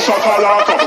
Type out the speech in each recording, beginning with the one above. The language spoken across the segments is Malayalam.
shakalaka.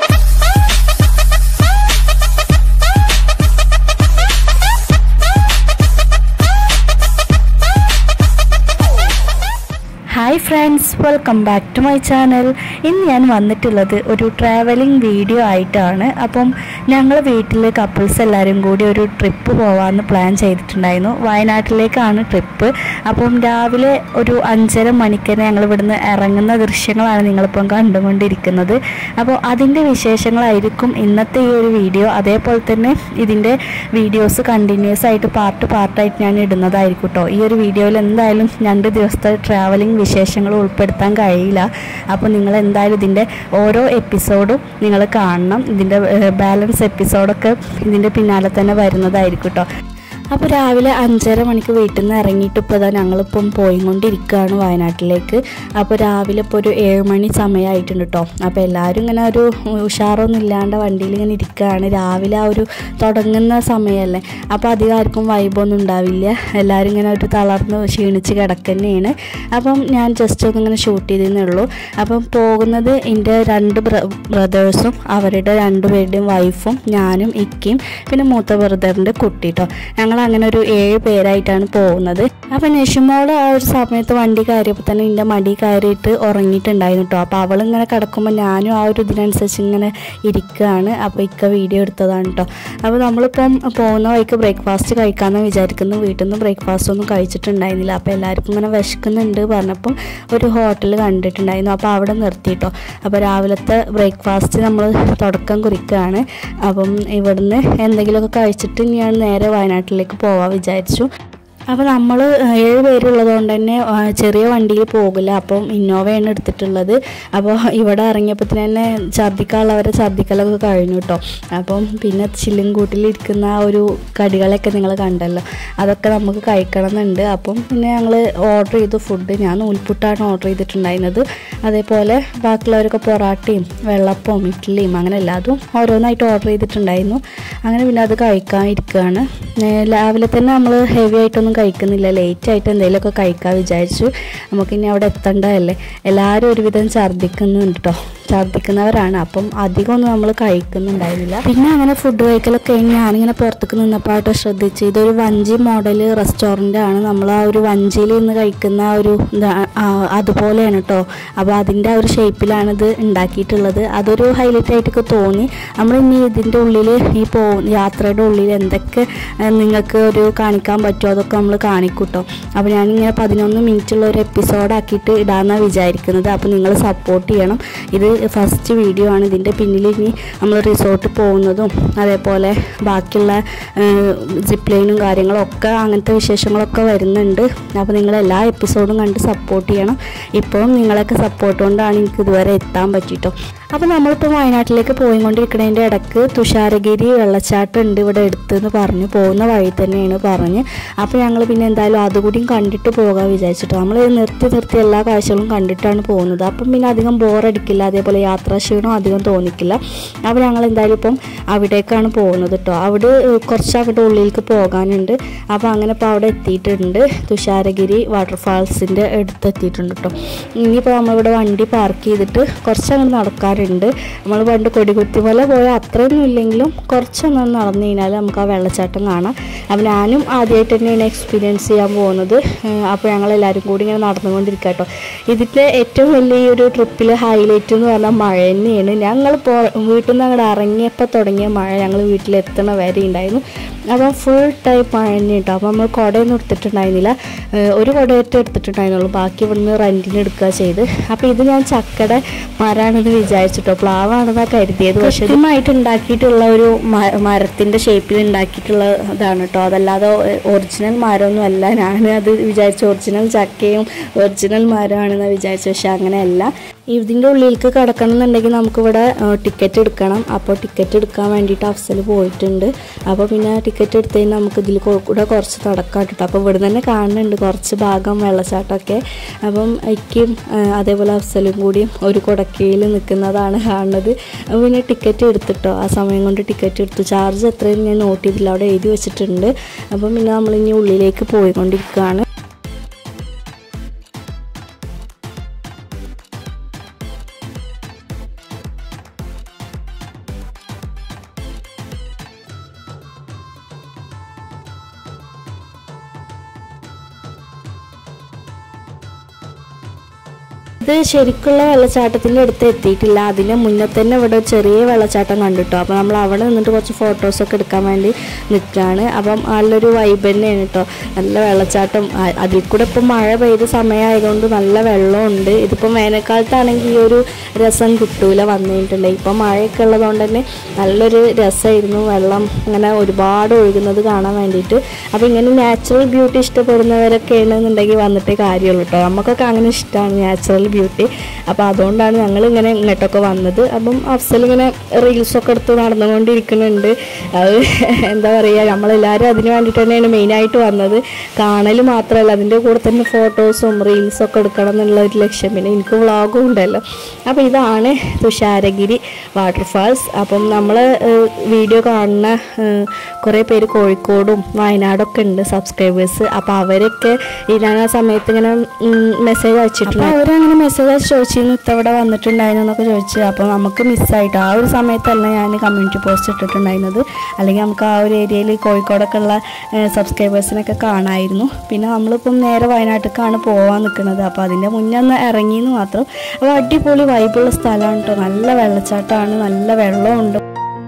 Hi friends welcome back to my channel ഇന്ന് ഞാൻ വന്നിട്ടുള്ളത് ഒരു ട്രാവലിംഗ് വീഡിയോ ആയിട്ടാണ് അപ്പം ഞങ്ങൾ വീട്ടിൽ കപ്പിൾസ് എല്ലാവരും കൂടി ഒരു ട്രിപ്പ് പോകാമെന്ന് പ്ലാൻ ചെയ്തിട്ടുണ്ടായിരുന്നു വയനാട്ടിലേക്കാണ് ട്രിപ്പ് അപ്പം രാവിലെ ഒരു അഞ്ചര മണിക്ക് തന്നെ ഞങ്ങൾ ഇവിടുന്ന് ഇറങ്ങുന്ന ദൃശ്യങ്ങളാണ് നിങ്ങളിപ്പം കണ്ടുകൊണ്ടിരിക്കുന്നത് അപ്പോൾ അതിൻ്റെ വിശേഷങ്ങളായിരിക്കും ഇന്നത്തെ ഈ ഒരു വീഡിയോ അതേപോലെ തന്നെ ഇതിൻ്റെ വീഡിയോസ് കണ്ടിന്യൂസ് ആയിട്ട് പാർട്ട് പാർട്ടായിട്ട് ഞാൻ ഇടുന്നതായിരിക്കും കേട്ടോ ഈ ഒരു വീഡിയോയിൽ എന്തായാലും രണ്ട് ദിവസത്തെ ട്രാവലിംഗ് വിശേഷങ്ങൾ ഉൾപ്പെടുത്താൻ കഴിയില്ല അപ്പോൾ നിങ്ങൾ എന്തായാലും ഇതിൻ്റെ ഓരോ എപ്പിസോഡും നിങ്ങൾ കാണണം ഇതിൻ്റെ ബാലൻസ് എപ്പിസോഡൊക്കെ ഇതിൻ്റെ പിന്നാലെ തന്നെ വരുന്നതായിരിക്കും കേട്ടോ അപ്പോൾ രാവിലെ അഞ്ചര മണിക്ക് വീട്ടിൽ നിന്ന് ഇറങ്ങിയിട്ട് ഇപ്പോൾ ഇതാ ഞങ്ങളിപ്പം പോയിക്കൊണ്ടിരിക്കുകയാണ് വയനാട്ടിലേക്ക് അപ്പോൾ രാവിലെ ഇപ്പോൾ ഒരു ഏഴ് മണി സമയമായിട്ടുണ്ട് കേട്ടോ അപ്പോൾ എല്ലാവരും ഇങ്ങനെ ഒരു ഉഷാറൊന്നും ഇല്ലാണ്ട് വണ്ടിയിൽ ഇങ്ങനെ ഇരിക്കുകയാണ് രാവിലെ ആ ഒരു തുടങ്ങുന്ന സമയമല്ലേ അപ്പോൾ അധികം ആർക്കും വൈബൊന്നും ഉണ്ടാവില്ല എല്ലാവരും ഇങ്ങനെ ഒരു തളർന്ന് ക്ഷീണിച്ച് കിടക്കുന്നതാണ് അപ്പം ഞാൻ ജസ്റ്റ് ഒന്ന് ഇങ്ങനെ ഷൂട്ട് ചെയ്തേ ഉള്ളൂ അപ്പം പോകുന്നത് എൻ്റെ രണ്ട് ബ്രദേഴ്സും അവരുടെ രണ്ടുപേരുടെയും വൈഫും ഞാനും ഇക്കയും പിന്നെ മൂത്ത ബ്രദറിൻ്റെ കുട്ടി കേട്ടോ ഞങ്ങൾ അങ്ങനെ ഒരു ഏഴ് പേരായിട്ടാണ് പോകുന്നത് അപ്പം നെഷുമോൾ ആ ഒരു സമയത്ത് വണ്ടി കയറിയപ്പോൾ തന്നെ എൻ്റെ മടി കയറിയിട്ട് ഉറങ്ങിയിട്ടുണ്ടായിരുന്നു കേട്ടോ അപ്പോൾ അവളിങ്ങനെ കിടക്കുമ്പോൾ ഞാനും ആ ഒരു ഇതിനനുസരിച്ച് ഇങ്ങനെ ഇരിക്കുകയാണ് അപ്പോൾ ഇക്ക വീഡിയോ എടുത്തതാണ് കേട്ടോ അപ്പോൾ നമ്മളിപ്പം പോകുന്ന വഴിക്ക് ബ്രേക്ക്ഫാസ്റ്റ് കഴിക്കാമെന്ന് വിചാരിക്കുന്നു വീട്ടിൽ നിന്ന് ബ്രേക്ക്ഫാസ്റ്റ് ഒന്നും കഴിച്ചിട്ടുണ്ടായിരുന്നില്ല അപ്പോൾ എല്ലാവർക്കും ഇങ്ങനെ വിശക്കുന്നുണ്ട് പറഞ്ഞപ്പം ഒരു ഹോട്ടൽ കണ്ടിട്ടുണ്ടായിരുന്നു അപ്പോൾ അവിടെ നിർത്തിയിട്ടോ അപ്പോൾ രാവിലത്തെ ബ്രേക്ക്ഫാസ്റ്റ് നമ്മൾ തുടക്കം കുറിക്കുകയാണ് അപ്പം ഇവിടുന്ന് എന്തെങ്കിലുമൊക്കെ കഴിച്ചിട്ട് ഞാൻ നേരെ വയനാട്ടിലേക്ക് പോവാൻ വിചാരിച്ചു അപ്പോൾ നമ്മൾ ഏഴ് പേരുള്ളത് കൊണ്ട് തന്നെ ആ, ചെറിയ വണ്ടിയിൽ പോകില്ല അപ്പം ഇന്നോവയാണ് എടുത്തിട്ടുള്ളത് അപ്പോൾ ഇവിടെ ഇറങ്ങിയപ്പോൾ തന്നെ ഛർദ്ദിക്കാനുള്ളവരെ ഛർദ്ദിക്കലൊക്കെ കഴിഞ്ഞു കേട്ടോ അപ്പം പിന്നെ ചില്ലുംകൂട്ടിലിരിക്കുന്ന ആ ഒരു കടികളൊക്കെ നിങ്ങൾ കണ്ടല്ലോ അതൊക്കെ നമുക്ക് കഴിക്കണം എന്നുണ്ട് അപ്പം പിന്നെ ഞങ്ങൾ ഓർഡർ ചെയ്തു ഫുഡ് ഞാൻ നൂൽപുട്ടാണ് ഓർഡർ ചെയ്തിട്ടുണ്ടായിരുന്നത് അതേപോലെ ബാക്കിയുള്ളവരൊക്കെ പൊറാട്ടയും വെള്ളപ്പവും ഇഡ്ഡലിയും അങ്ങനെ എല്ലാതും ഓരോന്നായിട്ട് ഓർഡർ ചെയ്തിട്ടുണ്ടായിരുന്നു അങ്ങനെ പിന്നെ അത് കഴിക്കാൻ ഇരിക്കുകയാണ് ഏ, രാവിലെ തന്നെ നമ്മൾ ഹെവി ആയിട്ടൊന്നും കഴിക്കുന്നില്ല ലേറ്റ് ആയിട്ട് എന്തെങ്കിലുമൊക്കെ കഴിക്കാൻ വിചാരിച്ചു നമുക്കിനി അവിടെ എത്തേണ്ടതല്ലേ എല്ലാവരും ഒരുവിധം ഛർദ്ദിക്കുന്നുണ്ട് കേട്ടോ ഛർദ്ദിക്കുന്നവരാണ് അപ്പം അധികമൊന്നും നമ്മൾ കഴിക്കുന്നുണ്ടായിരുന്നില്ല പിന്നെ അങ്ങനെ ഫുഡ് കഴിക്കലൊക്കെ കഴിഞ്ഞ് ഞാനിങ്ങനെ പുറത്തേക്ക് നിന്നപ്പോഴായിട്ട് ശ്രദ്ധിച്ച് ഇതൊരു വഞ്ചി മോഡൽ റെസ്റ്റോറൻ്റ് ആണ് നമ്മൾ ആ ഒരു വഞ്ചിയിൽ നിന്ന് കഴിക്കുന്ന ആ ഒരു ഇതാ- ആ, അതുപോലെയാണ് കേട്ടോ അപ്പോൾ അതിൻ്റെ ആ ഒരു ഷേപ്പിലാണ് ഇത് ഉണ്ടാക്കിയിട്ടുള്ളത് അതൊരു ഹൈലൈറ്റ് ആയിട്ടൊക്കെ തോന്നി നമ്മൾ ഇനി ഇതിൻ്റെ ഉള്ളിൽ ഈ പോ യാത്രയുടെ ഉള്ളിൽ എന്തൊക്കെ ഏഹ്, നിങ്ങൾക്ക് ഒരു കാണിക്കാൻ പറ്റുമോ അതൊക്കെ നമ്മൾ കാണിക്കും കേട്ടോ അപ്പോൾ ഞാനിങ്ങനെ പതിനൊന്ന് മിനിറ്റുള്ള ഒരു എപ്പിസോഡാക്കിയിട്ട് ഇടാമെന്നാണ് വിചാരിക്കുന്നത് അപ്പോൾ നിങ്ങൾ സപ്പോർട്ട് ചെയ്യണം ഇത് ഫസ്റ്റ് വീഡിയോ ആണ് ഇതിൻ്റെ പിന്നിൽ ഇനി നമ്മൾ റിസോർട്ടിൽ പോകുന്നതും അതേപോലെ ബാക്കിയുള്ള സിപ്പ് ലൈനും കാര്യങ്ങളും ഒക്കെ അങ്ങനത്തെ വിശേഷങ്ങളൊക്കെ വരുന്നുണ്ട് അപ്പോൾ നിങ്ങൾ എല്ലാ എപ്പിസോഡും കണ്ട് സപ്പോർട്ട് ചെയ്യണം ഇപ്പോഴും നിങ്ങളൊക്കെ സപ്പോർട്ട് കൊണ്ടാണ് എനിക്ക് ഇതുവരെ എത്താൻ പറ്റിയിട്ടോ അപ്പോൾ നമ്മളിപ്പോൾ വയനാട്ടിലേക്ക് പോയിക്കൊണ്ടിരിക്കുന്നതിൻ്റെ ഇടക്ക് തുഷാരഗിരി വെള്ളച്ചാട്ടം ഉണ്ട് ഇവിടെ അടുത്തെന്ന് പറഞ്ഞു പോകുന്ന വഴി തന്നെയാണ് പറഞ്ഞ് അപ്പോൾ ഞങ്ങൾ പിന്നെ എന്തായാലും അതുകൂടിയും കണ്ടിട്ട് പോകാൻ വിചാരിച്ചിട്ട് നമ്മൾ നിർത്തി നിർത്തി എല്ലാ കാഴ്ചകളും കണ്ടിട്ടാണ് പോകുന്നത് അപ്പം പിന്നെ അധികം ബോറടിക്കില്ല അതേപോലെ യാത്രാക്ഷീണം അധികം തോന്നിക്കില്ല അപ്പോൾ ഞങ്ങൾ എന്തായാലും ഇപ്പം അവിടേക്കാണ് പോകുന്നത് കേട്ടോ അവിടെ ഏഹ്, കുറച്ച് അവിടെ ഉള്ളിലേക്ക് പോകാനുണ്ട് അപ്പോൾ അങ്ങനെ ഇപ്പോൾ അവിടെ എത്തിയിട്ടുണ്ട് തുഷാരഗിരി വാട്ടർഫാൾസിൻ്റെ അടുത്ത് എത്തിയിട്ടുണ്ട് കേട്ടോ ഇനിയിപ്പോൾ നമ്മളിവിടെ വണ്ടി പാർക്ക് ചെയ്തിട്ട് കുറച്ച് അങ്ങോട്ട് നടക്കാറുണ്ട് നമ്മൾ പണ്ട് കൊടികുത്തി പോലെ പോയാൽ അത്രയൊന്നും ഇല്ലെങ്കിലും കുറച്ചൊന്നും നടന്നു കഴിഞ്ഞാൽ നമുക്ക് ആ വെള്ളച്ചാട്ടം കാണാം അപ്പോൾ ഞാനും ആദ്യമായിട്ട് തന്നെയാണ് എക്സ്പീരിയൻസ് ചെയ്യാൻ പോകുന്നത് ഏഹ് അപ്പോൾ ഞങ്ങൾ എല്ലാവരും കൂടി ഇങ്ങനെ നടന്നുകൊണ്ടിരിക്കുക കേട്ടോ ഇതിൻ്റെ ഏറ്റവും വലിയ ഈ ഒരു ട്രിപ്പിൽ ഹൈലൈറ്റ് എന്ന് പറഞ്ഞാൽ മഴ തന്നെയാണ് ഞങ്ങൾ പോ വീട്ടിൽ നിന്ന് അങ്ങോട്ട് ഇറങ്ങിയപ്പോൾ തുടങ്ങിയ മഴ ഞങ്ങൾ വീട്ടിലെത്തണ വരെ ഉണ്ടായിരുന്നു അപ്പം ഫുൾ ടൈം മഴ തന്നെ കേട്ടോ അപ്പോൾ നമ്മൾ കുടയൊന്നും എടുത്തിട്ടുണ്ടായിരുന്നില്ല ഏഹ് ഒരു കുടയൊക്കെ എടുത്തിട്ടുണ്ടായിരുന്നുള്ളൂ ബാക്കി ഇവിടുന്ന് റെൻറ്റിന് എടുക്കുക ചെയ്ത് അപ്പോൾ ഇത് ഞാൻ ചക്കയുടെ മരമാണെന്ന് വിചാരിച്ചിട്ടോ പ്ലാവാണെന്നാണ് കരുതിയത് പക്ഷേ കൃത്യമായിട്ട് ഉണ്ടാക്കിയിട്ടുള്ള ഒരു മ- മരത്തിൻ്റെ ഷേപ്പിൽ ഉണ്ടാക്കിയിട്ടുള്ള ഇതാണ് കേട്ടോ അതല്ലാതെ ഒറിജിനൽ മരമൊന്നും അല്ല ഞാൻ അത് വിചാരിച്ചു ഒറിജിനൽ ചക്കയും ഒറിജിനൽ മരമാണെന്ന് വിചാരിച്ചു പക്ഷെ അങ്ങനെയല്ല ഇതിൻ്റെ ഉള്ളിലേക്ക് കിടക്കണം എന്നുണ്ടെങ്കിൽ നമുക്കിവിടെ ടിക്കറ്റ് എടുക്കണം അപ്പോൾ ടിക്കറ്റ് എടുക്കാൻ വേണ്ടിയിട്ട് അഫ്സൽ പോയിട്ടുണ്ട് അപ്പോൾ പിന്നെ ടിക്കറ്റ് എടുത്തതിന് നമുക്ക് ഇതിൽ കൂടെ കുറച്ച് തുടക്കം ഇട്ടിട്ട് അപ്പോൾ ഇവിടെ തന്നെ കാണുന്നുണ്ട് കുറച്ച് ഭാഗം വെള്ളച്ചാട്ടമൊക്കെ അപ്പം എനിക്കും അതേപോലെ അഫ്സലും കൂടിയും ഒരു കുടക്കീഴിൽ നിൽക്കുന്നതാണ് കാണുന്നത് അപ്പോൾ പിന്നെ ടിക്കറ്റ് എടുത്തിട്ടോ ആ സമയം കൊണ്ട് ടിക്കറ്റ് എടുത്തു ചാർജ് എത്രയും ഞാൻ നോട്ട് ചെയ്തില്ല അവിടെ എഴുതി വെച്ചിട്ടുണ്ട് അപ്പം പിന്നെ നമ്മളിനി ഉള്ളിലേക്ക് പോയിക്കൊണ്ടിരിക്കുകയാണ് ഇത് ശരിക്കുള്ള വെള്ളച്ചാട്ടത്തിൻ്റെ അടുത്ത് എത്തിയിട്ടില്ല അതിന് മുന്നേ തന്നെ ഇവിടെ ഒരു ചെറിയ വെള്ളച്ചാട്ടം കണ്ടിട്ടോ അപ്പോൾ നമ്മൾ അവിടെ നിന്നിട്ട് കുറച്ച് ഫോട്ടോസൊക്കെ എടുക്കാൻ വേണ്ടി നിൽക്കുകയാണ് അപ്പം നല്ലൊരു വൈബ് തന്നെയാണ് കേട്ടോ നല്ല വെള്ളച്ചാട്ടം ആ- അതിൽ കൂടെ ഇപ്പം മഴ പെയ്ത സമയമായതുകൊണ്ട് നല്ല വെള്ളമുണ്ട് ഇതിപ്പം വേനൽക്കാലത്താണെങ്കിൽ ഈ ഒരു രസം കിട്ടൂല വന്നിട്ടുണ്ട് ഇപ്പം മഴയൊക്കെ ഉള്ളതുകൊണ്ട് തന്നെ നല്ലൊരു രസമായിരുന്നു വെള്ളം ഇങ്ങനെ ഒരുപാട് ഒഴുകുന്നത് കാണാൻ വേണ്ടിയിട്ട് അപ്പോൾ ഇങ്ങനെ നാച്ചുറൽ ബ്യൂട്ടി ഇഷ്ടപ്പെടുന്നവരൊക്കെ ആണെന്നുണ്ടെങ്കിൽ വന്നിട്ടേ കാര്യമുള്ളൂ കേട്ടോ നമുക്കൊക്കെ അങ്ങനെ ഇഷ്ടമാണ് നാച്ചുറൽ ബ്യൂട്ടി അപ്പോൾ അതുകൊണ്ടാണ് ഞങ്ങൾ ഇങ്ങനെ ഇങ്ങോട്ടൊക്കെ വന്നത് അപ്പം അഫ്സൽ ഇങ്ങനെ റീൽസൊക്കെ എടുത്ത് നടന്നുകൊണ്ടിരിക്കുന്നുണ്ട് അത് എന്താ പറയുക നമ്മളെല്ലാവരും അതിന് വേണ്ടിയിട്ട് തന്നെയാണ് മെയിനായിട്ട് വന്നത് കാണൽ മാത്രമല്ല അതിൻ്റെ കൂടെ തന്നെ ഫോട്ടോസും റീൽസൊക്കെ എടുക്കണം എന്നുള്ള ഒരു ലക്ഷ്യം പിന്നെ എനിക്ക് വ്ളോഗും ഉണ്ടല്ലോ അപ്പോൾ ഇതാണ് തുഷാരഗിരി വാട്ടർഫാൾസ് അപ്പം നമ്മൾ വീഡിയോ കാണുന്ന ഏഹ്, കുറേ പേര് കോഴിക്കോടും വയനാടൊക്കെ ഉണ്ട് സബ്സ്ക്രൈബേഴ്സ് അപ്പോൾ അവരൊക്കെ ഈ ഞാൻ ആ സമയത്ത് ഇങ്ങനെ മെസ്സേജ് അയച്ചിട്ടുണ്ട് അപ്പോൾ അവരങ്ങനെ മെസ്സേജ് അയച്ച് ചോദിച്ചിരുന്നു ഇത്തവിടെ വന്നിട്ടുണ്ടായിരുന്നു എന്നൊക്കെ ചോദിച്ചു അപ്പോൾ നമുക്ക് മിസ്സായിട്ട് ആ ഒരു സമയത്തല്ല ഞാൻ കമ്മ്യൂണിറ്റി പോസ്റ്റ് ഇട്ടിട്ടുണ്ടായിരുന്നത് അല്ലെങ്കിൽ നമുക്ക് ആ ഒരു ഏരിയയിൽ കോഴിക്കോടൊക്കെ ഉള്ള സബ്സ്ക്രൈബേഴ്സിനൊക്കെ കാണാമായിരുന്നു പിന്നെ നമ്മളിപ്പം നേരെ വയനാട്ടിലേക്കാണ് പോകാൻ നിൽക്കുന്നത് അപ്പോൾ അതിൻ്റെ മുന്നേ ഒന്ന് ഇറങ്ങിയെന്ന് മാത്രം അപ്പോൾ അടിപൊളി വൈബുള്ള സ്ഥലമാണ് കേട്ടോ നല്ല വെള്ളച്ചാട്ടമാണ് നല്ല വെള്ളമുണ്ട്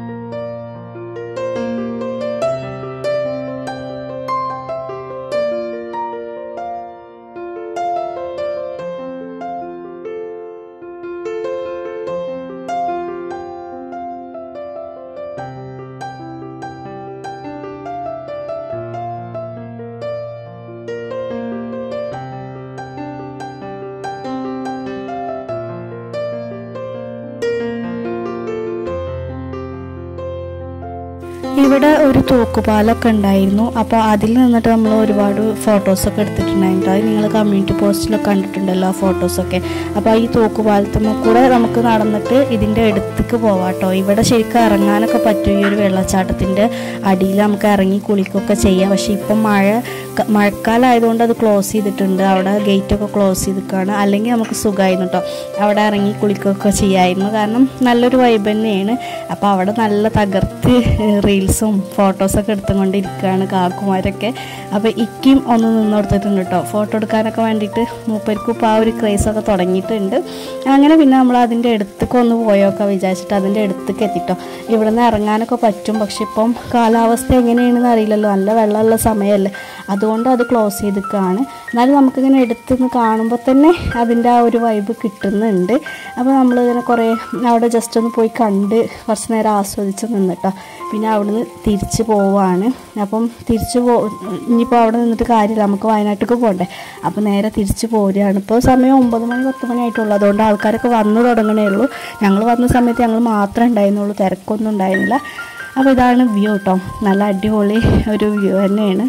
ഇവിടെ ഒരു തൂക്കുപാലമൊക്കെ ഉണ്ടായിരുന്നു അപ്പോൾ അതിൽ നിന്നിട്ട് നമ്മൾ ഒരുപാട് ഫോട്ടോസൊക്കെ എടുത്തിട്ടുണ്ടായിരുന്നു അത് നിങ്ങൾ കമ്മ്യൂണിറ്റി പോസ്റ്റിലൊക്കെ കണ്ടിട്ടുണ്ടല്ലോ ആ ഫോട്ടോസൊക്കെ അപ്പോൾ ഈ തൂക്കുപാലത്തുമ്മ കൂടെ നമുക്ക് നടന്നിട്ട് ഇതിൻ്റെ അടുത്തേക്ക് പോവാം കേട്ടോ ഇവിടെ ശരിക്കും ഇറങ്ങാനൊക്കെ പറ്റും ഈ ഒരു വെള്ളച്ചാട്ടത്തിൻ്റെ അടിയിൽ നമുക്ക് ഇറങ്ങി കുളിക്കുകയൊക്കെ ചെയ്യാം പക്ഷേ ഇപ്പം മഴ ക- മഴക്കാലമായതുകൊണ്ട് അത് ക്ലോസ് ചെയ്തിട്ടുണ്ട് അവിടെ ഗേറ്റൊക്കെ ക്ലോസ് ചെയ്തിരിക്കുകയാണ് അല്ലെങ്കിൽ നമുക്ക് സുഖമായിരുന്നു കേട്ടോ അവിടെ ഇറങ്ങി കുളിക്കുകയൊക്കെ ചെയ്യായിരുന്നു കാരണം നല്ലൊരു വൈബ് തന്നെയാണ് അപ്പോൾ അവിടെ നല്ല തകർത്ത് റീൽസും ഫോട്ടോസൊക്കെ എടുത്തുകൊണ്ടിരിക്കുകയാണ് കാക്കുമാരൊക്കെ അപ്പോൾ ഇക്കും ഒന്ന് നിന്ന് കൊടുത്തിട്ടുണ്ട് കേട്ടോ ഫോട്ടോ എടുക്കാനൊക്കെ വേണ്ടിയിട്ട് മൂപ്പർക്കും ഇപ്പോൾ ആ ഒരു ക്രേസൊക്കെ തുടങ്ങിയിട്ടുണ്ട് അങ്ങനെ പിന്നെ നമ്മൾ അതിൻ്റെ അടുത്തേക്ക് ഒന്ന് പോയൊക്കെ വിചാരിച്ചിട്ട് അതിൻ്റെ അടുത്തേക്ക് എത്തിട്ടോ ഇവിടെ നിന്ന് ഇറങ്ങാനൊക്കെ പറ്റും പക്ഷെ ഇപ്പം കാലാവസ്ഥ എങ്ങനെയാണെന്ന് അറിയില്ലല്ലോ നല്ല വെള്ളമുള്ള സമയമല്ലേ അതുകൊണ്ട് അത് ക്ലോസ് ചെയ്തിരിക്കുകയാണ് എന്നാലും നമുക്കിങ്ങനെ എടുത്തുനിന്ന് കാണുമ്പോൾ തന്നെ അതിൻ്റെ ആ ഒരു വൈബ് കിട്ടുന്നുണ്ട് അപ്പോൾ നമ്മളിങ്ങനെ കുറേ അവിടെ ജസ്റ്റ് ഒന്ന് പോയി കണ്ട് കുറച്ച് നേരം ആസ്വദിച്ച് നിന്നിട്ടോ പിന്നെ അവിടുന്ന് തിരിച്ച് പോവാണ് അപ്പം തിരിച്ച് പോ ഇനിയിപ്പോൾ അവിടെ നിന്നിട്ട് കാര്യമില്ല നമുക്ക് വയനാട്ടിലേക്ക് പോകണ്ടേ അപ്പോൾ നേരെ തിരിച്ച് പോരുകയാണ് ഇപ്പോൾ സമയം ഒമ്പത് മണി പത്ത് മണി ആയിട്ടുള്ളൂ അതുകൊണ്ട് ആൾക്കാരൊക്കെ വന്നു തുടങ്ങണേ ഉള്ളൂ ഞങ്ങൾ വന്ന സമയത്ത് ഞങ്ങൾ മാത്രമേ ഉണ്ടായിരുന്നുള്ളൂ തിരക്കൊന്നും ഉണ്ടായിരുന്നില്ല അപ്പോൾ ഇതാണ് വ്യൂ കേട്ടോ നല്ല അടിപൊളി ഒരു വ്യൂ തന്നെയാണ്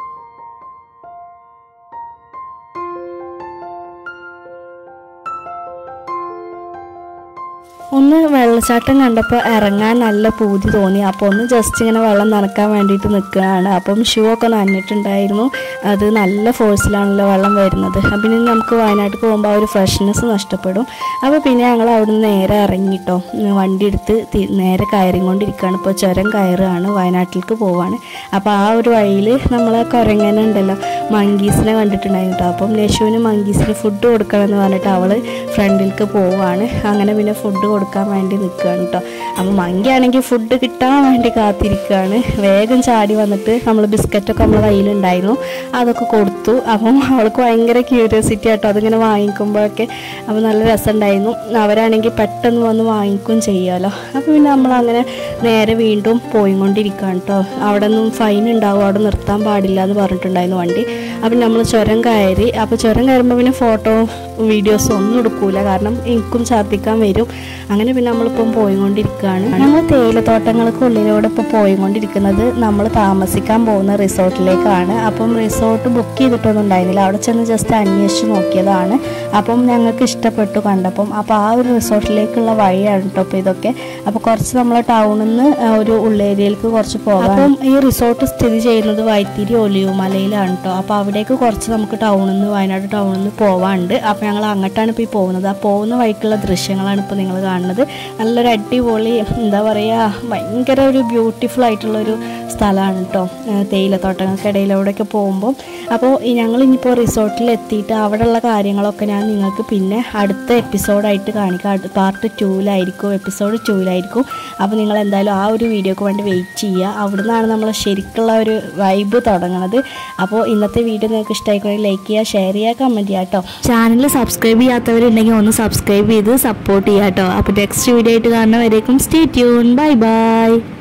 ഒന്ന് വെള്ളച്ചാട്ടം കണ്ടപ്പോൾ ഇറങ്ങാൻ നല്ല പൂതി തോന്നി അപ്പോൾ ഒന്ന് ജസ്റ്റ് ഇങ്ങനെ വെള്ളം നനക്കാൻ വേണ്ടിയിട്ട് നിൽക്കുകയാണ് അപ്പം ഷൂ ഒക്കെ നനഞ്ഞിട്ടുണ്ടായിരുന്നു അത് നല്ല ഫോഴ്സിലാണല്ലോ വെള്ളം വരുന്നത് അപ്പം ഇനി നമുക്ക് വയനാട്ടിൽ പോകുമ്പോൾ ആ ഒരു ഫ്രഷ്നെസ് നഷ്ടപ്പെടും അപ്പോൾ പിന്നെ ഞങ്ങൾ അവിടുന്ന് നേരെ ഇറങ്ങിട്ടോ ഉം, വണ്ടി എടുത്ത് തി- നേരെ കയറിക്കൊണ്ടിരിക്കുകയാണ് ഇപ്പോൾ ചുരം കയറുകയാണ് വയനാട്ടിലേക്ക് പോവാണ് അപ്പോൾ ആ ഒരു വഴിയിൽ നമ്മളെ കുരങ്ങനെ ഉണ്ടല്ലോ മങ്കീസിനെ കണ്ടിട്ടുണ്ടായിരുന്നു കേട്ടോ അപ്പം ലശുവിന് മങ്കീസിന് ഫുഡ് കൊടുക്കണം എന്ന് പറഞ്ഞിട്ട് അവൾ ഫ്രണ്ടിലേക്ക് പോവാണ് അങ്ങനെ പിന്നെ ഫുഡ് കൊടുക്കാൻ വേണ്ടി നിൽക്കുകയാണ് കേട്ടോ അപ്പോൾ മങ്കി ആണെങ്കിൽ ഫുഡ് കിട്ടാൻ വേണ്ടി കാത്തിരിക്കുകയാണ് വേഗം ചാടി വന്നിട്ട് നമ്മൾ ബിസ്ക്കറ്റൊക്കെ നമ്മളെ കയ്യിലുണ്ടായിരുന്നു അതൊക്കെ കൊടുത്തു അപ്പം അവൾക്ക് ഭയങ്കര ക്യൂരിയോസിറ്റി ആട്ടോ അതിങ്ങനെ വാങ്ങിക്കുമ്പോഴൊക്കെ അപ്പോൾ നല്ല രസമുണ്ടായിരുന്നു അവരാണെങ്കിൽ പെട്ടെന്ന് വന്ന് വാങ്ങിക്കും ചെയ്യാമല്ലോ അപ്പോൾ പിന്നെ നമ്മൾ അങ്ങനെ നേരെ വീണ്ടും പോയിക്കൊണ്ടിരിക്കുകയാണ് കേട്ടോ അവിടെ നിന്നും ഫൈൻ ഉണ്ടാവും അവിടെ നിർത്താൻ പാടില്ല എന്ന് പറഞ്ഞിട്ടുണ്ടായിരുന്നു വണ്ടി അപ്പം നമ്മൾ ചുരം കയറി അപ്പോൾ ചുരം കയറുമ്പോൾ പിന്നെ ഫോട്ടോ വീഡിയോസ് ഒന്നും എടുക്കൂല കാരണം എനിക്കും ഛർദ്ദിക്കാൻ വരും അങ്ങനെ പിന്നെ നമ്മളിപ്പം പോയിക്കൊണ്ടിരിക്കുകയാണ് ഞങ്ങൾ തേയിലത്തോട്ടങ്ങൾക്ക് ഉള്ളിലൂടെ ഇപ്പോൾ പോയിക്കൊണ്ടിരിക്കുന്നത് നമ്മൾ താമസിക്കാൻ പോകുന്ന റിസോർട്ടിലേക്കാണ് അപ്പം റിസോർട്ട് ബുക്ക് ചെയ്തിട്ടൊന്നും ഉണ്ടായിരുന്നില്ല അവിടെ ചെന്ന് ജസ്റ്റ് അന്വേഷിച്ച് നോക്കിയതാണ് അപ്പം ഞങ്ങൾക്ക് ഇഷ്ടപ്പെട്ടു കണ്ടപ്പം അപ്പോൾ ആ ഒരു റിസോർട്ടിലേക്കുള്ള വഴിയാണ് കേട്ടോ അപ്പോൾ ഇതൊക്കെ അപ്പോൾ കുറച്ച് നമ്മൾ ടൗണിൽ നിന്ന് ഒരു ഉള്ളേരിയയിലേക്ക് കുറച്ച് പോകാം അപ്പം ഈ റിസോർട്ട് സ്ഥിതി ചെയ്യുന്നത് വൈത്തിരി ഒലിവുമലയിലാണ് കേട്ടോ അപ്പോൾ അവിടേക്ക് കുറച്ച് നമുക്ക് ടൗണിൽ നിന്ന് വയനാട് ടൗണിൽ നിന്ന് പോവാണ്ട് അപ്പോൾ ഞങ്ങൾ അങ്ങോട്ടാണ് ഇപ്പോൾ ഈ പോകുന്നത് ആ പോകുന്ന വഴിക്കുള്ള ദൃശ്യങ്ങളാണ് ഇപ്പോൾ നിങ്ങൾ കാണുന്നത് നല്ലൊരു അടിപൊളി എന്താ പറയുക ഭയങ്കര ഒരു ബ്യൂട്ടിഫുൾ ആയിട്ടുള്ളൊരു സ്ഥലമാണ് കേട്ടോ തേയിലത്തോട്ടങ്ങൾക്കിടയിലൂടെയൊക്കെ പോകുമ്പോൾ അപ്പോൾ ഈ ഞങ്ങൾ ഇനിയിപ്പോൾ റിസോർട്ടിൽ എത്തിയിട്ട് അവിടെയുള്ള കാര്യങ്ങളൊക്കെ ഞാൻ നിങ്ങൾക്ക് പിന്നെ അടുത്ത എപ്പിസോഡായിട്ട് കാണിക്കാം പാർട്ട് ടൂവിലായിരിക്കും എപ്പിസോഡ് ടൂവിലായിരിക്കും അപ്പോൾ നിങ്ങൾ എന്തായാലും ആ ഒരു വീഡിയോക്ക് വേണ്ടി വെയിറ്റ് ചെയ്യുക അവിടുന്നാണ് നമ്മൾ ശരിക്കുള്ള ഒരു വൈബ് തുടങ്ങുന്നത് അപ്പോൾ ഇന്നത്തെ വീഡിയോ നിങ്ങൾക്ക് ഇഷ്ടമായിക്കണമെങ്കിൽ ലൈക്ക് ചെയ്യുക ഷെയർ ചെയ്യുക കമൻറ്റ് ചെയ്യുക കേട്ടോ ചാനൽ സബ്സ്ക്രൈബ് ചെയ്യാത്തവരുണ്ടെങ്കിൽ ഒന്ന് സബ്സ്ക്രൈബ് ചെയ്ത് സപ്പോർട്ട് ചെയ്യുക കേട്ടോ അപ്പോൾ നെക്സ്റ്റ് വീഡിയോ ആയിട്ട് കാണുന്നവരേക്കും സ്റ്റേ ട്യൂൺ ബൈ ബൈ